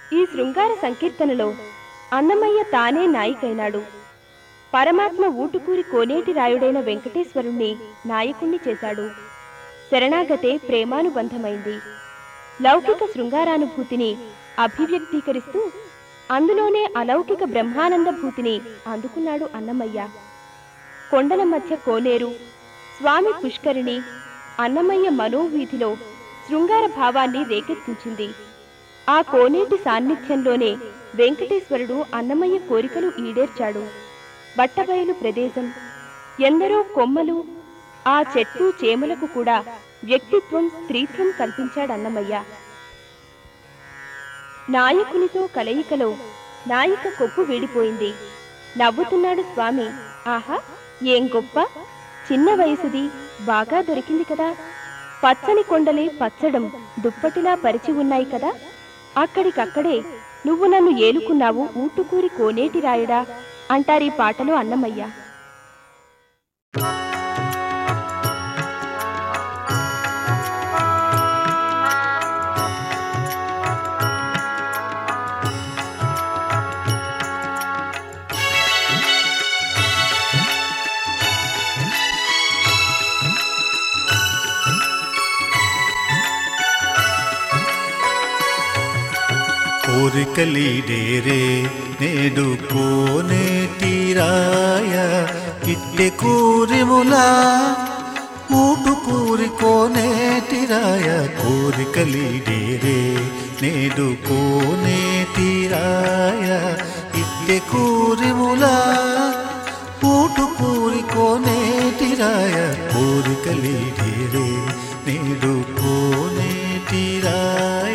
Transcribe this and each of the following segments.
ఈ శృంగార సంకీర్తనలో అన్నమయ్య తానే నాయికైనాడు పరమాత్మ ఊటుకూరి కోనేటి రాయుడైన వెంకటేశ్వరుణ్ణి నాయకుణ్ణి చేశాడు శరణాగతే ప్రేమానుబంధమైంది లౌకిక శృంగారానుభూతిని అభివ్యక్తీకరిస్తూ అందులోనే అలౌకిక బ్రహ్మానంద భూతిని అందుకున్నాడు అన్నమయ్య కొండల మధ్య కోనేరు స్వామి పుష్కరిణి అన్నమయ్య మనోవీధిలో శృంగార భావాన్ని రేకెత్తించింది ఆ కోనేటి సాన్నిధ్యంలోనే వెంకటేశ్వరుడు అన్నమయ్య కోరికలు ఈడేర్చాడు బట్టబయలు ప్రదేశం ఎందరో కొమ్మలు ఆ చెట్లు చేమలకు కూడా వ్యక్తిత్వం స్త్రీత్వం కల్పించాడన్నమయ్య నాయకునితో కలయికలో నాయిక కొప్పు వీడిపోయింది నవ్వుతున్నాడు స్వామి ఆహా ఏం గొప్ప చిన్న వయసుది బాగా దొరికింది కదా పచ్చని కొండలే పచ్చడం దుప్పటిలా పరిచి ఉన్నాయి కదా అక్కడికక్కడే నువ్వు నన్ను ఏలుకున్నావు ఊటుకూరి కోనేటి రాయడా అంటారీ పాటలో అన్నమయ్య కోరికలీడేరే నేడు కోనేటిరాయ ఇట్టె కూరిములా ఊటు కూరి కోనేటిరాయ కోరికలీడేరే నేడు కోనేటిరాయ ఇట్టె కూరిములా ఊటు కూరి కోనేటిరాయ కోరికలీడేరే నేడు కోనేటిరాయ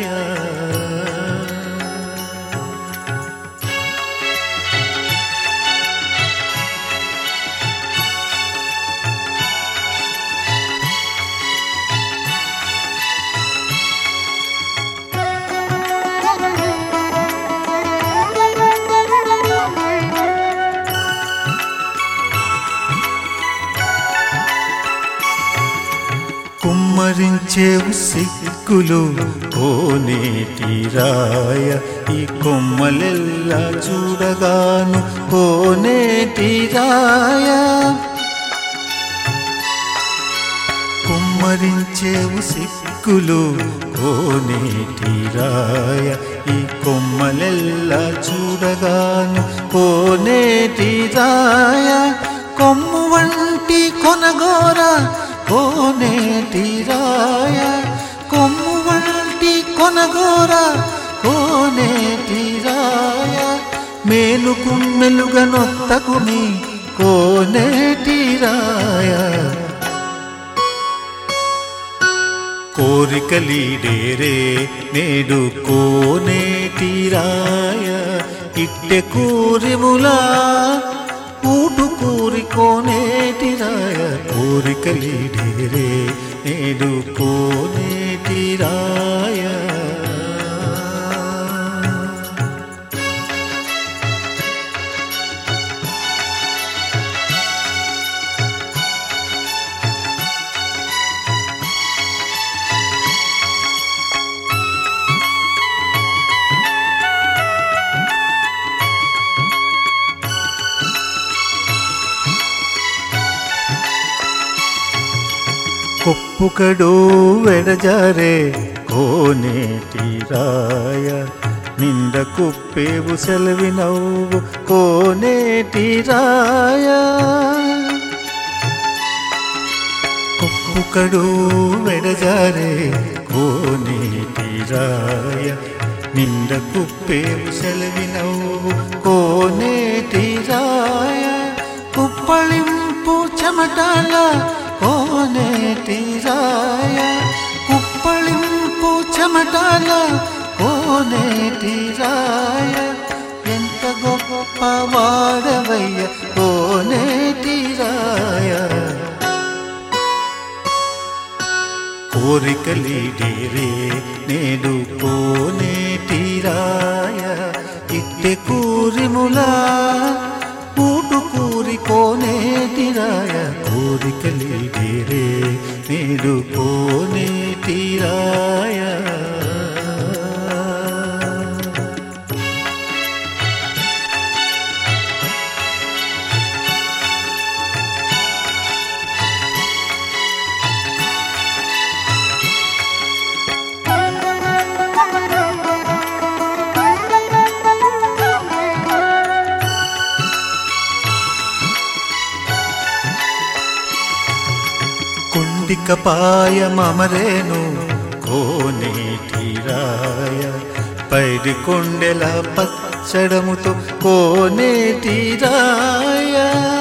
కుమ్మరించేవు సిక్కులు కోనేటిరాయ ఈ కొమ్మలెల్లా చూడగాను కోనేటిరాయ కుమ్మరించేవు సిక్కులు కోనేటిరాయ ఈ కొమ్మలెల్లా చూడగాను కోనేటిరాయ కొమ్ము వంటి కొనగోర కోనేటిరాయ కొమ్ము వంటి కొనగోర కోనేటిరాయ మేలుకు మెలుగనొత్తకుని కోనేటిరాయ కోరికలీడేరే నేడు కోనేటిరాయ ఇట్టె కూరిములా ఊటు కూరి కోనేటిరాయ కోరికలీడేరే నేడు కోనేటిరాయ కొప్పుకడు వెడజారే కోనేటిరాయ నిండ కుప్పేవు సెలవి నవ్వు కోనేటిరాయ కొప్పుకడు వెడజారే కోనేటిరాయ నిండ కుప్పేవు సెలవి నవ్వు కోనేటిరాయ కుప్పళింపు చెమటాల కోనేటిరాయ కుప్పళింపు చెమటాల కోనేటిరాయ ఎంత గొప్ప వాడవయ్య కోనేటిరాయ కోరికలీడేరే నేడు కోనేటిరాయ ఇట్టె కూరిములా ఊటు కూరి కోనేటిరాయ కోరికలీడేరే నేడు కోనేటిరాయ కొండికపాయ మమరేను కోనేటిరాయ పైడి కొండెల పచ్చడముతో కోనేటిరాయ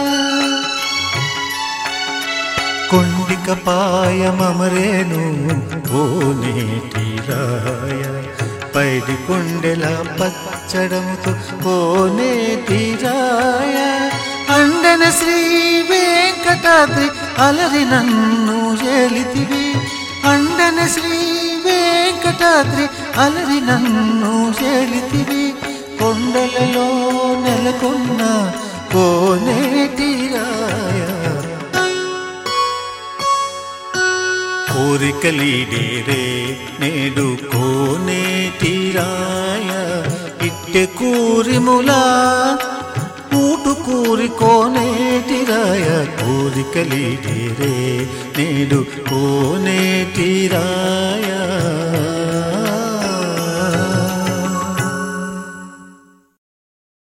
కొండికపాయ మమరేను కోనేటిరాయ పైడి కొండెల పచ్చడముతో కోనేటిరాయ అండన శ్రీ వెంకటాద్రి అలరి నన్ను ఏలితివి అండన శ్రీ వెంకటాద్రి అలరి నన్ను ఏలితివి కొండలలో నెలకొన్న కోనేటిరాయ కోరికలీడేరే నేడు కోనేటిరాయ ఇట్టె కూరిములా ఊటు కూరి కోనేటిరాయ కోరికలీడేరే నేడు కోనేటిరాయ